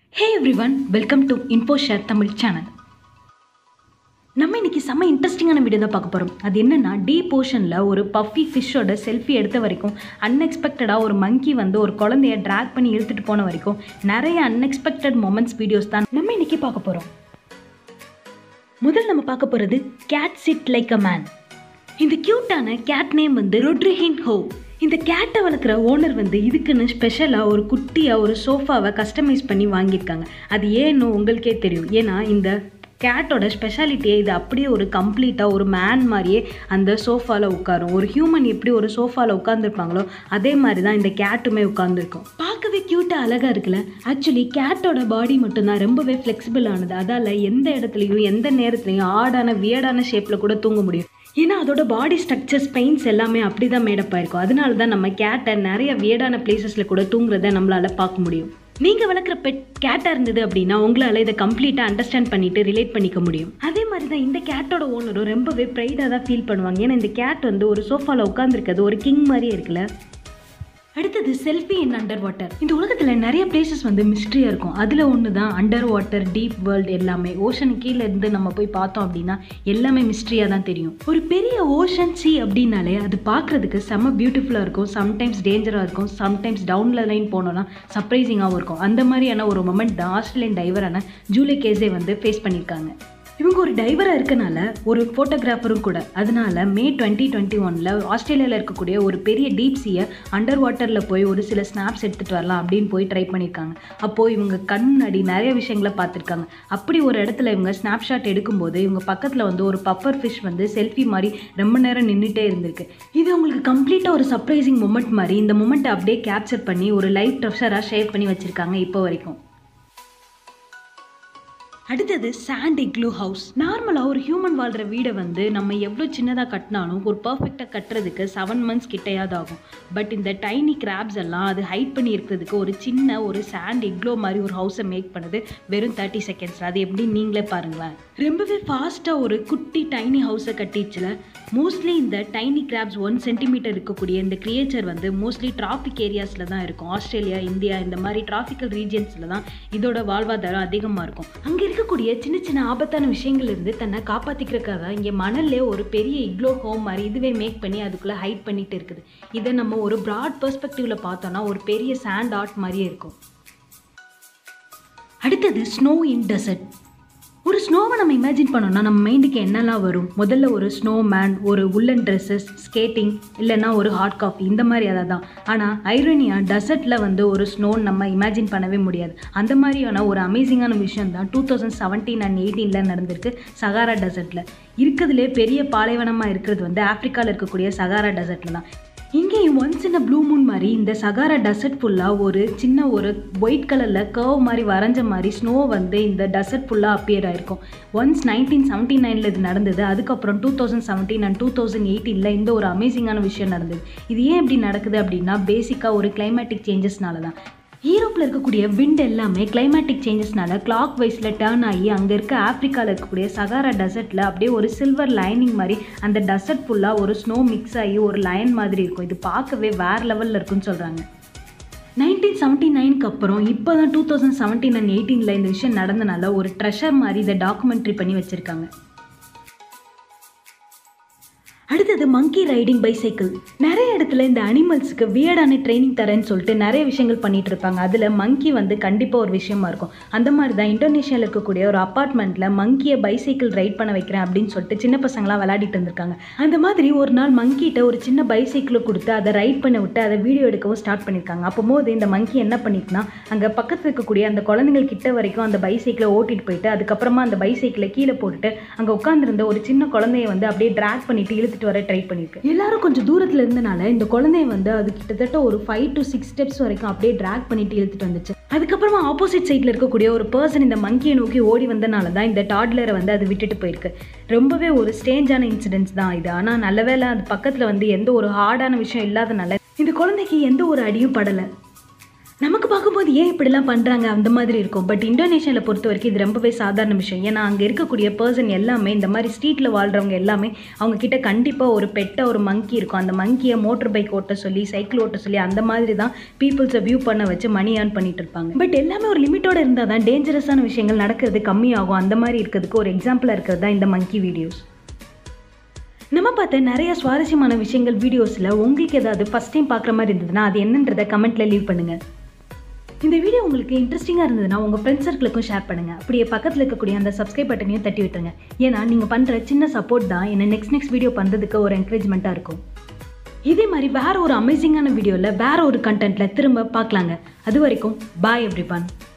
hey everyone welcome to info share Tamil channel நம்ம இன்னைக்கு செம்ம இன்ட்ரெஸ்டிங்கான வீடியோ தான் பார்க்க போகிறோம் அது என்னன்னா டீ போர்ஷனில் ஒரு பஃபி ஃபிஷ்ஷோட செல்ஃபி எடுத்த வரைக்கும் அன்எக்ஸ்பெக்டடாக ஒரு மங்கி வந்து ஒரு குழந்தைய ட்ராக் பண்ணி இழுத்துட்டு போன வரைக்கும் நிறைய அன்எக்ஸ்பெக்டட் மொமெண்ட்ஸ் வீடியோஸ் தான் நம்ம இன்னைக்கு பார்க்க போகிறோம் முதல் நம்ம பார்க்க போகிறது cat sit like a man இந்த க்யூட்டான கேட் நேம் வந்து ரொட்ரிஹின் ஹோ இந்த கேட்டை வளர்க்குற ஓனர் வந்து இதுக்குன்னு ஸ்பெஷலாக ஒரு குட்டியாக ஒரு சோஃபாவை கஸ்டமைஸ் பண்ணி வாங்கியிருக்காங்க அது ஏன்னு உங்களுக்கே தெரியும் ஏன்னா இந்த கேட்டோட ஸ்பெஷாலிட்டியே இது அப்படியே ஒரு கம்ப்ளீட்டாக ஒரு மேன் மாதிரியே அந்த சோஃபாவில் உட்காரும் ஒரு ஹியூமன் எப்படி ஒரு சோஃபாவில் உட்காந்துருப்பாங்களோ அதே மாதிரி தான் இந்த கேட்டுமே உட்காந்துருக்கும் பார்க்கவே க்யூட்டாக அழகாக இருக்குல்ல ஆக்சுவலி கேட்டோட பாடி மட்டும்தான் ரொம்பவே ஃப்ளெக்சிபிள் ஆனது அதால் எந்த இடத்துலையும் எந்த நேரத்துலையும் ஆடான வியர்டான ஷேப்பில் கூட தூங்க முடியும் ஏன்னா அதோட பாடி ஸ்ட்ரக்சர்ஸ் பெயின்ஸ் எல்லாமே அப்படி தான் மேடப் ஆயிருக்கும் அதனால தான் நம்ம கேட்டை நிறைய வியர்டான பிளேசஸில் கூட தூங்குறத நம்மளால் பார்க்க முடியும் நீங்கள் வளர்க்குற பெட் கேட்டாக இருந்தது அப்படின்னா உங்களால் இதை கம்ப்ளீட்டாக அண்டர்ஸ்டாண்ட் பண்ணிட்டு ரிலேட் பண்ணிக்க முடியும் அதே மாதிரி தான் இந்த கேட்டோட ஓனரும் ரொம்பவே ப்ரைடாக தான் ஃபீல் பண்ணுவாங்க ஏன்னா இந்த கேட் வந்து ஒரு சோஃபாவில் உட்காந்துருக்கிறது ஒரு கிங் மாதிரியே இருக்குல்ல அடுத்தது செல்ஃபி இன் அண்டர் வாட்டர் இந்த உலகத்தில் நிறைய பிளேசஸ் வந்து மிஸ்ட்ரியாக இருக்கும் அதில் ஒன்று தான் அண்டர் வாட்டர் டீப் வேர்ல்டு எல்லாமே ஓஷன் கீழே இருந்து நம்ம போய் பார்த்தோம் அப்படின்னா எல்லாமே மிஸ்ட்ரியாக தான் தெரியும் ஒரு பெரிய ஓஷன் சி அப்படின்னாலே அது பார்க்குறதுக்கு செம்ம பியூட்டிஃபுல்லாக இருக்கும் சம்டைம்ஸ் டேஞ்சராக இருக்கும் சம்டைம்ஸ் டவுன்ல லைன் போனோன்னா சர்ப்ரைசிங்காகவும் இருக்கும் அந்த மாதிரியான ஒரு மொமெண்ட் தான் ஆஸ்திரேலியன் டைவரான ஜூலே கேஸே வந்து ஃபேஸ் பண்ணியிருக்காங்க இவங்க ஒரு டைவராக இருக்கனால ஒரு ஃபோட்டோகிராஃபரும் கூட அதனால மே டுவெண்ட்டி டுவெண்ட்டி ஒனில் ஆஸ்திரேலியாவில் இருக்கக்கூடிய ஒரு பெரிய டீப் சீயை அண்டர் வாட்டரில் போய் ஒரு சில ஸ்னாப்ஸ் எடுத்துகிட்டு வரலாம் அப்படின்னு போய் ட்ரை பண்ணியிருக்காங்க அப்போது இவங்க கண் முன்னாடி நிறைய விஷயங்களை பார்த்துருக்காங்க அப்படி ஒரு இடத்துல இவங்க ஸ்னாப்ஷாட் எடுக்கும்போது இவங்க பக்கத்தில் வந்து ஒரு பப்பர் ஃபிஷ் வந்து செல்ஃபி மாதிரி ரொம்ப நேரம் நின்றுட்டே இருந்திருக்கு இது அவங்களுக்கு கம்ப்ளீட்டாக ஒரு சர்ப்ரைசிங் மூமெண்ட் மாதிரி இந்த மூமெண்ட்டை அப்படியே கேப்சர் பண்ணி ஒரு லைவ் ட்ரெஷராக ஷேர் பண்ணி வச்சுருக்காங்க இப்போ வரைக்கும் அடுத்தது சாண்ட் இக்லூ ஹவுஸ் நார்மலாக ஒரு ஹியூமன் வாழ்கிற வீடை வந்து நம்ம எவ்வளோ சின்னதாக கட்டினாலும் ஒரு பர்ஃபெக்டாக கட்டுறதுக்கு செவன் மந்த்ஸ் கிட்டையாவது ஆகும் பட் இந்த டைனி கிராப்ஸ் எல்லாம் அது ஹைட் பண்ணி இருக்கிறதுக்கு ஒரு சின்ன ஒரு சாண்ட் இக்லோ மாதிரி ஒரு ஹவுஸை மேக் பண்ணுது வெறும் தேர்ட்டி செகண்ட்ஸ் அது எப்படி நீங்களே பாருங்களேன் ரொம்பவே ஃபாஸ்ட்டாக ஒரு குட்டி டைனி ஹவுஸை கட்டிச்சுல மோஸ்ட்லி இந்த டைனி கிராப்ஸ் ஒன் சென்டிமீட்டர் இருக்கக்கூடிய இந்த கிரியேச்சர் வந்து மோஸ்ட்லி டிராபிக் ஏரியாஸில் தான் இருக்கும் ஆஸ்திரேலியா இந்தியா இந்த மாதிரி டிராபிக்கல் ரீஜியன்ஸில் தான் இதோட வாழ்வாதாரம் அதிகமாக இருக்கும் அங்கே இருக்கக்கூடிய சின்ன சின்ன ஆபத்தான விஷயங்கள் இருந்து தன்னை காப்பாற்றிக்கிறக்காக இங்கே மணல்லே ஒரு பெரிய இக்லோ ஹோம் மாதிரி இதுவே மேக் பண்ணி அதுக்குள்ளே ஹைட் பண்ணிட்டு இருக்குது இதை நம்ம ஒரு ப்ராட் பெர்ஸ்பெக்டிவில் பார்த்தோன்னா ஒரு பெரிய சாண்ட் ஆர்ட் மாதிரியே இருக்கும் அடுத்தது ஸ்னோ இன் டெசர்ட் ஒரு ஸ்னோவை நம்ம இமேஜின் பண்ணோம்னா நம்ம மைண்டுக்கு என்னெல்லாம் வரும் முதல்ல ஒரு ஸ்னோ மேன் ஒரு உல்லன் ட்ரெஸ்ஸஸ் ஸ்கேட்டிங் இல்லைன்னா ஒரு ஹாட் காஃபி இந்த மாதிரி அதை தான் ஆனால் ஐரோனியா டெசர்ட்டில் வந்து ஒரு ஸ்னோன்னு நம்ம இமேஜின் பண்ணவே முடியாது அந்த மாதிரியான ஒரு அமேசிங்கான விஷயம் தான் டூ தௌசண்ட் செவன்டீன் அண்ட் எயிட்டீனில் நடந்திருக்கு சகாரா டெசர்ட்டில் இருக்கிறதுலே பெரிய பாலைவனமாக இருக்கிறது வந்து ஆஃப்ரிக்காவில் இருக்கக்கூடிய சகாரா டெசர்ட்டில் தான் இங்கேயும் ஒன்ஸ் இன் ப்ளூ மூன் மாதிரி இந்த சகாரா டெசர்ட் ஃபுல்லாக ஒரு சின்ன ஒரு ஒயிட் கலரில் கர்வ் மாதிரி வரைஞ்ச மாதிரி ஸ்னோ வந்து இந்த டெசர்ட் ஃபுல்லாக அப்பியர் ஆயிருக்கும் ஒன்ஸ் நைன்டீன் செவன்ட்டி நைனில் இது நடந்தது அதுக்கப்புறம் two thousand seventeen and two thousand எயிட்டீனில் இந்த ஒரு அமேசிங்கான விஷயம் நடந்தது இது ஏன் இப்படி நடக்குது அப்படின்னா பேசிக்காக ஒரு கிளைமேட்டிக் சேஞ்சஸ்னால தான் ஈரோப்பில் இருக்கக்கூடிய விண்ட் எல்லாமே கிளைமேட்டிக் சேஞ்சஸ்னால கிளாக் வைஸில் டேர்ன் ஆகி அங்கே இருக்க ஆப்ரிக்காவில் இருக்கக்கூடிய சகாரா டெசர்ட்டில் அப்படியே ஒரு சில்வர் லைனிங் மாதிரி அந்த டெசர்ட் ஃபுல்லாக ஒரு ஸ்னோ மிக்ஸ் ஆகி ஒரு லைன் மாதிரி இருக்கும் இது பார்க்கவே வேறு லெவலில் இருக்குன்னு சொல்கிறாங்க நைன்டீன் செவன்ட்டி நைனுக்கு அப்புறம் இப்போ தான் டூ தௌசண்ட் செவன்டீன் அண்ட் எயிட்டீனில் இந்த விஷயம் நடந்தனால ஒரு ட்ரெஷர் மாதிரி இதை டாக்குமெண்ட்ரி பண்ணி வச்சுருக்காங்க அடுத்தது மங்கி ரைடிங் பைசைக்கிள் நிறைய இடத்துல இந்த அனிமல்ஸுக்கு வியர்டான ட்ரைனிங் தரேன்னு சொல்லிட்டு நிறைய விஷயங்கள் பண்ணிட்டு இருப்பாங்க அதில் மங்கி வந்து கண்டிப்பாக ஒரு விஷயமா இருக்கும் அந்த மாதிரி தான் இந்தோனேஷியாவில் இருக்கக்கூடிய ஒரு அப்பார்ட்மெண்ட்டில் மங்கியை பைசைக்கிள் ரைட் பண்ண வைக்கிறேன் அப்படின்னு சொல்லிட்டு சின்ன பசங்களாம் விளையாடிட்டு இருந்திருக்காங்க அந்த மாதிரி ஒரு நாள் மங்கிட்ட ஒரு சின்ன பைசைக்கிளை கொடுத்து அதை ரைட் பண்ண விட்டு அதை வீடியோ எடுக்கவும் ஸ்டார்ட் பண்ணியிருக்காங்க அப்போ போது இந்த மங்கி என்ன பண்ணிட்டுனா அங்கே பக்கத்தில் இருக்கக்கூடிய அந்த குழந்தைகள் கிட்ட வரைக்கும் அந்த பைசைக்கிளை ஓட்டிட்டு போயிட்டு அதுக்கப்புறமா அந்த பைசைக்கிளை கீழே போட்டுட்டு அங்கே உட்காந்துருந்த ஒரு சின்ன குழந்தைய வந்து அப்படியே ட்ராக் பண்ணிட்டு இழுத்துட்டு எடுத்துகிட்டு வர ட்ரை பண்ணியிருக்கு எல்லாரும் கொஞ்சம் தூரத்தில் இருந்தனால இந்த குழந்தைய வந்து அது கிட்டத்தட்ட ஒரு ஃபைவ் டு சிக்ஸ் ஸ்டெப்ஸ் வரைக்கும் அப்படியே ட்ராக் பண்ணிட்டு இழுத்துட்டு வந்துச்சு அதுக்கப்புறமா ஆப்போசிட் சைடில் இருக்கக்கூடிய ஒரு பர்சன் இந்த மங்கியை நோக்கி ஓடி வந்தனால தான் இந்த டாட்லரை வந்து அது விட்டுட்டு போயிருக்கு ரொம்பவே ஒரு ஸ்டேஞ்சான இன்சிடென்ட்ஸ் தான் இது ஆனால் நல்ல வேளை அது பக்கத்தில் வந்து எந்த ஒரு ஹார்டான விஷயம் இல்லாதனால இந்த குழந்தைக்கு எந்த ஒரு அடியும் படலை நமக்கு பார்க்கும்போது ஏன் இப்படிலாம் பண்ணுறாங்க அந்த மாதிரி இருக்கும் பட் இந்தோனேஷியாவில் பொறுத்த வரைக்கும் இது ரொம்பவே சாதாரண விஷயம் ஏன்னா அங்கே இருக்கக்கூடிய பர்சன் எல்லாமே இந்த மாதிரி ஸ்ட்ரீட்டில் வாழ்கிறவங்க எல்லாமே அவங்க கிட்ட கண்டிப்பாக ஒரு பெட்ட ஒரு மங்கி இருக்கும் அந்த மங்கியை மோட்டர் பைக் ஓட்ட சொல்லி சைக்கிள் ஓட்ட சொல்லி அந்த மாதிரி தான் பீப்புள்ஸை வியூ பண்ண வச்சு மணி ஏர்ன் பண்ணிட்டு இருப்பாங்க பட் எல்லாமே ஒரு லிமிட்டோட இருந்தால் தான் டேஞ்சரஸான விஷயங்கள் நடக்கிறது கம்மியாகும் அந்த மாதிரி இருக்கிறதுக்கு ஒரு எக்ஸாம்பிளாக இருக்கிறது தான் இந்த மங்கி வீடியோஸ் நம்ம பார்த்த நிறைய சுவாரஸ்யமான விஷயங்கள் வீடியோஸில் உங்களுக்கு ஏதாவது ஃபஸ்ட் டைம் பார்க்குற மாதிரி இருந்ததுன்னா அது என்னன்றதை கமெண்ட்டில் லீவ் பண்ணுங்கள் இந்த வீடியோ உங்களுக்கு இன்ட்ரெஸ்டிங்காக இருந்ததுன்னா உங்கள் ஃப்ரெண்ட்ஸ் சர்க்கிளுக்கும் ஷேர் பண்ணுங்கள் அப்படியே பக்கத்தில் இருக்கக்கூடிய அந்த சப்ஸ்கிரைப் பட்டனையும் தட்டி விட்டுருங்க ஏன்னா நீங்கள் பண்ணுற சின்ன சப்போர்ட் தான் என்னை நெக்ஸ்ட் நெக்ஸ்ட் வீடியோ பண்ணுறதுக்கு ஒரு என்கரேஜ்மெண்ட்டாக இருக்கும் இதே மாதிரி வேற ஒரு அமேசிங்கான வீடியோவில் வேற ஒரு கண்டென்ட்டில் திரும்ப பார்க்கலாங்க அது வரைக்கும் பாய் எவ்ரிபான்